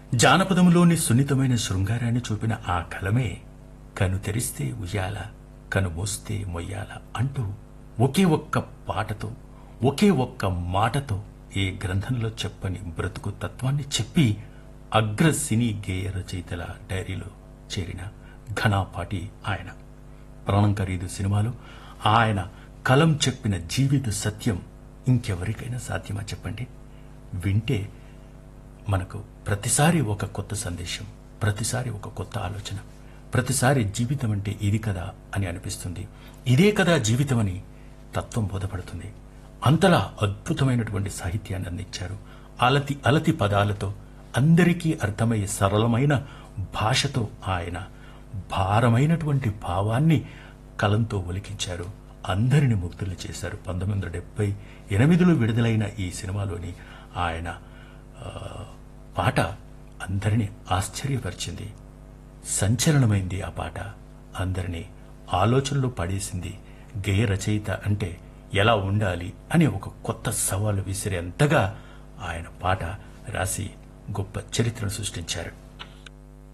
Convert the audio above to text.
జానపదంలోని సున్నితమైన శృంగారాన్ని చూపిన ఆ కలమే కను తెరిస్తే ఉయ్యాల కను మోస్తే మొయ్యాల అంటూ ఒకే ఒక్క పాటతో ఒకే ఒక్క మాటతో ఏ గ్రంథంలో చెప్పని బ్రతుకు తత్వాన్ని చెప్పి అగ్ర సినీ గేయ రచయితల డైరీలో చేరిన ఘనాపాటి ఆయన ప్రాణం ఖరీదు సినిమాలో ఆయన కలం చెప్పిన జీవిత సత్యం ఇంకెవరికైనా సాధ్యమా చెప్పండి వింటే మనకు ప్రతిసారి ఒక కొత్త సందేశం ప్రతిసారి ఒక కొత్త ఆలోచన ప్రతిసారి జీవితం అంటే ఇది కదా అని అనిపిస్తుంది ఇదే కదా జీవితం అని తత్వం బోధపడుతుంది అంతలా అద్భుతమైనటువంటి సాహిత్యాన్ని అందించారు అలతి అలతి పదాలతో అందరికీ అర్థమయ్యే సరళమైన భాషతో ఆయన భారమైనటువంటి భావాన్ని కలంతో ఒలికించారు అందరిని ముగ్ధులు చేశారు పంతొమ్మిది వందల డెబ్బై ఎనిమిదిలో విడుదలైన ఈ సినిమాలోని ఆయన ఆ, పాట అందరినీ ఆశ్చర్యపరిచింది సంచలనమైంది ఆ పాట అందరినీ ఆలోచనలో పడేసింది గేయ రచయిత అంటే ఎలా ఉండాలి అనే ఒక కొత్త సవాలు విసిరేంతగా ఆయన పాట రాసి గొప్ప చరిత్రను సృష్టించారు